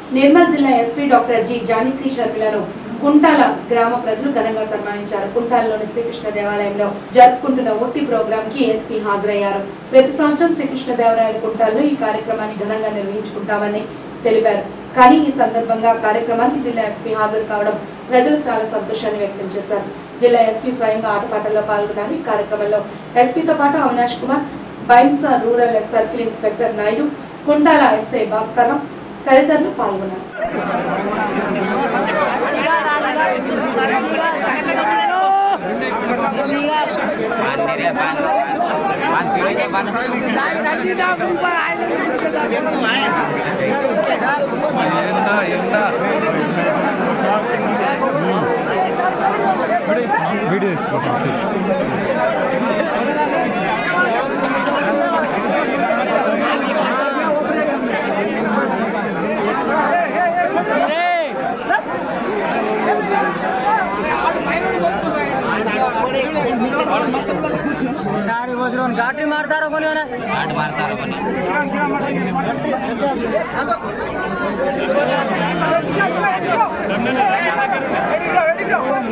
నిర్మల్ జిల్లా SP doctor G Janaki షర్మిలను కుంటాల గ్రామ ప్రజలు ఘనంగా సన్మానించారు కుంటాలలోని శ్రీకృష్ణ దేవాలయంలో జరుపుకుంటున్న ఒట్టి ప్రోగ్రామ్ కి ఎస్పీ హాజరయ్యారు ప్రతి సంవత్సరం శ్రీకృష్ణ దేవరాయల కుంటాల్లో ఈ కార్యక్రమాన్ని ఘనంగా నిర్వహించుకుంటామని తెలిపారు కానీ ఈ సందర్భంగా కార్యక్రమానికి జిల్లా ఎస్పీ హాజరు కావడం ప్రజలు చాలా సంతోషాన్ని వ్యక్తం చేశారు జిల్లా ఎస్పీ స్వయంగా ఆటపాటల్లో పాల్గొన్నారు ఈ కార్యక్రమంలో ఎస్పీతో పాటు Avinash Kumar Bhainsa rural circle inspector Naidu Kuntala SI Bhaskaram తదితరులు పాల్గొన్నారు ಘಾಟಿ ಮಾಡ್ತಾರ ಕೊನೆ ಘಾಟ್ ಮಾರ್ತಾರ ಬನ್ನಿ